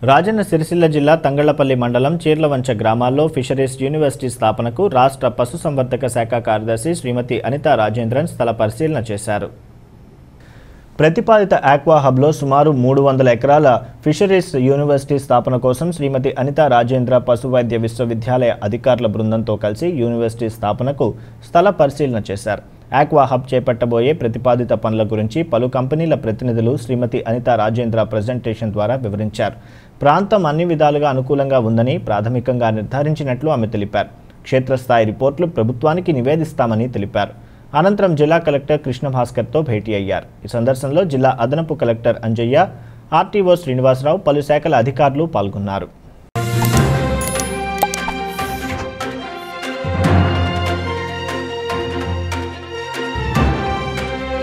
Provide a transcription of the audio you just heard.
రాజన్న సిరిసిల్ల జిల్లా తంగళ్లపల్లి మండలం చీర్లవంచ గ్రామాల్లో ఫిషరీస్ యూనివర్సిటీ స్థాపనకు రాష్ట్ర పశుసంవర్ధక శాఖ కార్యదర్శి శ్రీమతి అనితా రాజేంద్రన్ స్థల పరిశీలన చేశారు ప్రతిపాదిత ఆక్వా హబ్లో సుమారు మూడు వందల ఎకరాల ఫిషరీస్ యూనివర్సిటీ స్థాపన కోసం శ్రీమతి అనితా రాజేంద్ర పశు వైద్య విశ్వవిద్యాలయ అధికారుల బృందంతో కలిసి యూనివర్సిటీ స్థాపనకు స్థల పరిశీలన చేశారు ఆక్వా హబ్ చేపట్టబోయే ప్రతిపాదిత పనుల గురించి పలు కంపెనీల ప్రతినిధులు శ్రీమతి అనితా రాజేంద్ర ప్రజెంటేషన్ ద్వారా వివరించారు ప్రాంతం అన్ని విధాలుగా అనుకూలంగా ఉందని ప్రాథమికంగా నిర్ధారించినట్లు ఆమె తెలిపారు క్షేత్రస్థాయి రిపోర్టులు ప్రభుత్వానికి నివేదిస్తామని తెలిపారు అనంతరం జిల్లా కలెక్టర్ కృష్ణ భాస్కర్తో భేటీ అయ్యారు ఈ సందర్శనలో జిల్లా అదనపు కలెక్టర్ అంజయ్య ఆర్టీఓ శ్రీనివాసరావు పలు శాఖల అధికారులు పాల్గొన్నారు